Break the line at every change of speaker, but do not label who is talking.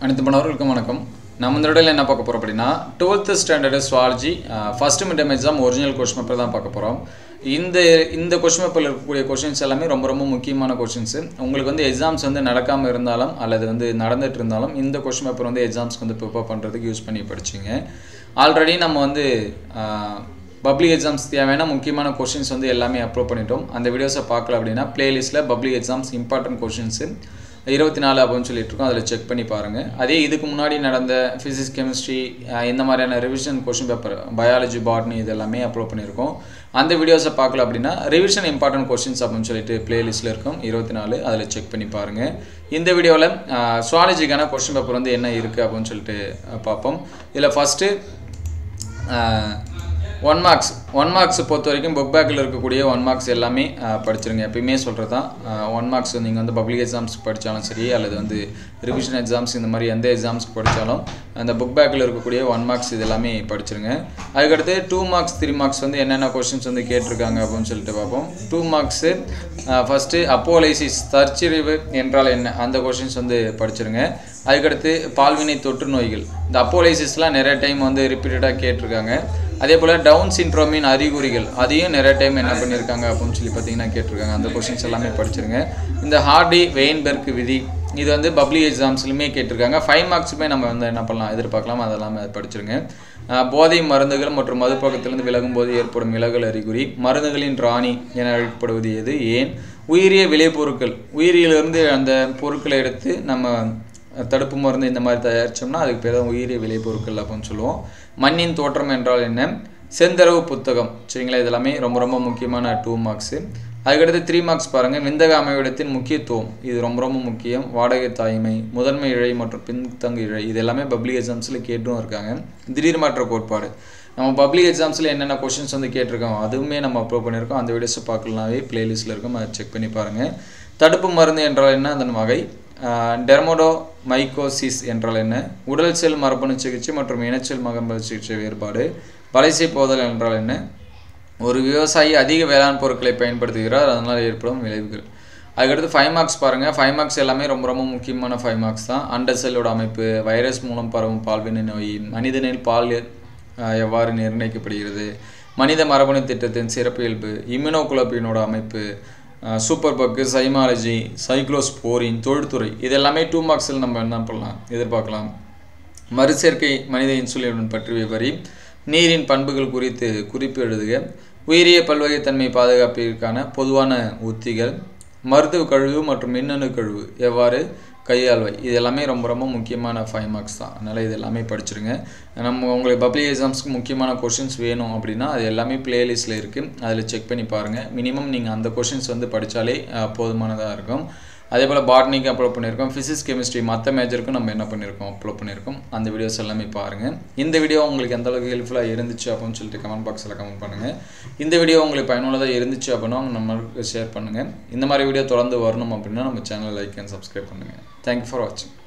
அனைத்து மாணவர்களுக்கும் வணக்கம் நம்ம இந்த இடையில என்ன பார்க்க போகிறோம் அப்படின்னா twelfth standard zoology first mid exam original question paper தான் பார்க்க போகிறோம் இந்த இந்த கொஸ்டின் பேப்பரில் இருக்கக்கூடிய கொஷின்ஸ் எல்லாமே ரொம்ப ரொம்ப முக்கியமான கொஷின்ஸு உங்களுக்கு வந்து எக்ஸாம்ஸ் வந்து நடக்காமல் இருந்தாலும் அல்லது வந்து நடந்துட்டு இருந்தாலும் இந்த கொஸ்டின் பேப்பர் வந்து எக்ஸாம்ஸ்க்கு வந்து ப்ரிப்பேர் பண்ணுறதுக்கு யூஸ் பண்ணி படிச்சிங்க ஆல்ரெடி நம்ம வந்து பப்ளிக் எக்ஸாம்ஸ் தேவையான முக்கியமான கொஷின்ஸ் வந்து எல்லாமே அப்லோட் பண்ணிட்டோம் அந்த வீடியோஸை பார்க்கல அப்படின்னா பிளேலிஸ்ட்டில் பப்ளிக் எக்ஸாம்ஸ் இம்பார்ட்டன்ட் கொஷின்ஸு இருபத்தி நாலு அப்படின்னு சொல்லிட்டு இருக்கோம் அதில் செக் பண்ணி பாருங்கள் அதே இதுக்கு முன்னாடி நடந்த ஃபிசிக்ஸ் கெமிஸ்ட்ரி இந்த மாதிரியான revision question paper biology botany இது எல்லாமே அப்லோட் பண்ணியிருக்கோம் அந்த வீடியோஸை பார்க்கல அப்படின்னா ரிவிஷன் இம்பார்ட்டன்ட் கொஷின்ஸ் அப்படின்னு சொல்லிட்டு பிளேலிஸ்ட்டில் இருக்கும் இருபத்தி நாலு அதில் செக் பண்ணி பாருங்கள் இந்த வீடியோவில் சுவாலஜிக்கான கொஷின் பேப்பர் வந்து என்ன இருக்குது அப்படின்னு சொல்லிட்டு பார்ப்போம் இதில் first one marks one marks பொறுத்த வரைக்கும் புக் பேக்கில் இருக்கக்கூடிய ஒன் மார்க்ஸ் எல்லாமே படிச்சிருங்க எப்பயுமே சொல்கிறது தான் ஒன் மார்க்ஸ் நீங்கள் வந்து பப்ளிக் எக்ஸாம்ஸ் படித்தாலும் சரி அல்லது வந்து ரிவிஷன் எக்ஸாம்ஸ் இந்த மாதிரி எந்த எக்ஸாம்ஸ்க்கு படித்தாலும் அந்த புக் பேக்கில் இருக்கக்கூடிய ஒன் மார்க்ஸ் இது எல்லாமே படிச்சிருங்க அதுக்கடுத்து டூ மார்க்ஸ் த்ரீ மார்க்ஸ் வந்து என்னென்ன கொஷின்ஸ் வந்து கேட்டிருக்காங்க அப்படின்னு சொல்லிட்டு பார்ப்போம் டூ மார்க்ஸு ஃபஸ்ட்டு அப்போலைசிஸ் தற்சிரிவு என்றால் என்ன அந்த கொஷின்ஸ் வந்து படிச்சிருங்க அதுக்கடுத்து பால்வினை தொற்று நோய்கள் இந்த அப்போலைசிஸ்லாம் நிறைய டைம் வந்து ரிப்பீட்டடாக கேட்டிருக்காங்க அதே போல் டவுன் சின்ட்ரோமின் அறிகுறிகள் அதையும் நிறைய டைம் என்ன பண்ணியிருக்காங்க அப்படின்னு சொல்லி பார்த்தீங்கன்னா கேட்டிருக்காங்க அந்த கொஷின்ஸ் எல்லாமே படிச்சிருங்க இந்த ஹார்டி வெயின்பெர்க் விதி இது வந்து பப்ளிக் எக்ஸாம்ஸ்லையுமே கேட்டிருக்காங்க ஃபைவ் மார்க்ஸுமே நம்ம வந்து என்ன பண்ணலாம் எதிர்பார்க்கலாம் அதெல்லாமே படிச்சிருங்க போதை மருந்துகள் மற்றும் மதுப்பக்கத்திலிருந்து விலகும் போது ஏற்படும் விலகல் அறிகுறி மருந்துகளின் ராணி என அழைக்கப்படுவது எது ஏன் உயிரிய விளைபொருட்கள் உயிரியிலிருந்து அந்த பொருட்களை எடுத்து நம்ம தடுப்பு மருந்து இந்த மாதிரி தயாரித்தோம்னா அதுக்கு பேர் தான் உயிரிய விளைபொருட்கள் அப்படின்னு சொல்லுவோம் மண்ணின் தோற்றம் என்றால் என்ன செந்தரவு புத்தகம் சரிங்களா இதெல்லாமே ரொம்ப ரொம்ப முக்கியமான டூ மார்க்ஸு அதுக்கடுத்து த்ரீ மார்க்ஸ் பாருங்கள் விந்தக அமைவிடத்தின் முக்கியத்துவம் இது ரொம்ப ரொம்ப முக்கியம் வாடகை தாய்மை முதன்மை இழை மற்றும் பின்தங்கு இழை இது எல்லாமே பப்ளிக் எக்ஸாம்ஸில் கேட்டும் இருக்காங்க திடீர் மாற்ற கோட்பாடு நம்ம பப்ளிக் எக்ஸாம்ஸில் என்னென்ன கொஷின்ஸ் வந்து கேட்டிருக்கோம் அதுவுமே நம்ம அப்லோட் பண்ணியிருக்கோம் அந்த வீடியோஸை பார்க்கலனாவே பிளேலிஸ்ட்டில் இருக்கும் அதை செக் பண்ணி பாருங்கள் தடுப்பு மருந்து என்றால் என்ன அதன் வகை டெர்மோடோ மைக்கோசிஸ் என்றால் என்ன உடல் செல் மரபணு சிகிச்சை மற்றும் இனச்செல் மரபணு சிகிச்சை வேறுபாடு வலைசை போதல் என்றால் என்ன ஒரு விவசாயி அதிக வேளாண் பொருட்களை பயன்படுத்துகிறார் அதனால் ஏற்படும் விளைவுகள் அதுக்கடுத்து ஃபைவ் மார்க்ஸ் பாருங்கள் ஃபைவ் மார்க்ஸ் எல்லாமே ரொம்ப ரொம்ப முக்கியமான ஃபைவ் மார்க்ஸ் தான் அண்டர் செல்லோட அமைப்பு வைரஸ் மூலம் பரவும் பால்வினை நோய் மனிதனில் பால் எவ்வாறு நிர்ணயிக்கப்படுகிறது மனித மரபணு திட்டத்தின் சிறப்பியல்பு இம்யூனோகுலோபினோட அமைப்பு சூப்பர் பக்கு சைமாலஜி சைக்ளோஸ்போரின் தொழில்துறை இது எல்லாமே டூ மார்க்ஸில் நம்ம என்ன பண்ணலாம் எதிர்பார்க்கலாம் மறுசேர்க்கை மனித இன்சுலின் பற்றி விவரி நீரின் பண்புகள் குறித்து குறிப்பு எழுதுக உயிரிய பல்வகைத்தன்மை பாதுகாப்பிற்கான பொதுவான உத்திகள் மருத்துவ கழிவு மற்றும் மின்னணு கழிவு எவ்வாறு கையாள்வை இது எல்லாமே ரொம்ப ரொம்ப முக்கியமான ஃபைவ் மார்க்ஸ் தான் அதனால் இது எல்லாமே படிச்சிருங்க நம்ம உங்களுக்கு பப்ளிக் எக்ஸாம்ஸ்க்கு முக்கியமான கொஷின்ஸ் வேணும் அப்படின்னா அது எல்லாமே பிளேலிஸ்ட்டில் இருக்குது அதில் செக் பண்ணி பாருங்கள் மினிமம் நீங்கள் அந்த கொஷின்ஸ் வந்து படித்தாலே போதுமானதாக இருக்கும் அதே போல் பாட்னிக்கு அப்லோட் பண்ணியிருக்கோம் ஃபிசிக்ஸ் கெமிஸ்ட்ரி மற்ற மேஜருக்கும் நம்ம என்ன பண்ணியிருக்கோம் அப்லோட் பண்ணியிருக்கோம் அந்த வீடியோஸ் எல்லாமே பாருங்கள் இந்த வீடியோ உங்களுக்கு எந்த அளவுக்கு ஹெல்ப்ஃபுல்லாக இருந்துச்சு அப்படின்னு சொல்லிட்டு கமெண்ட் பாக்ஸில் கமெண்ட் பண்ணுங்கள் இந்த வீடியோ உங்களுக்கு பயனுள்ளதாக இருந்துச்சு அப்படின்னா நம்மளுக்கு ஷேர் பண்ணுங்கள் இந்த மாதிரி வீடியோ தொடர்ந்து வரணும் அப்படின்னா நம்ம சேனலை லைக் அண்ட் சப்ஸ்கிரைப் பண்ணுங்கள் தேங்க்யூ ஃபார் வாட்சிங்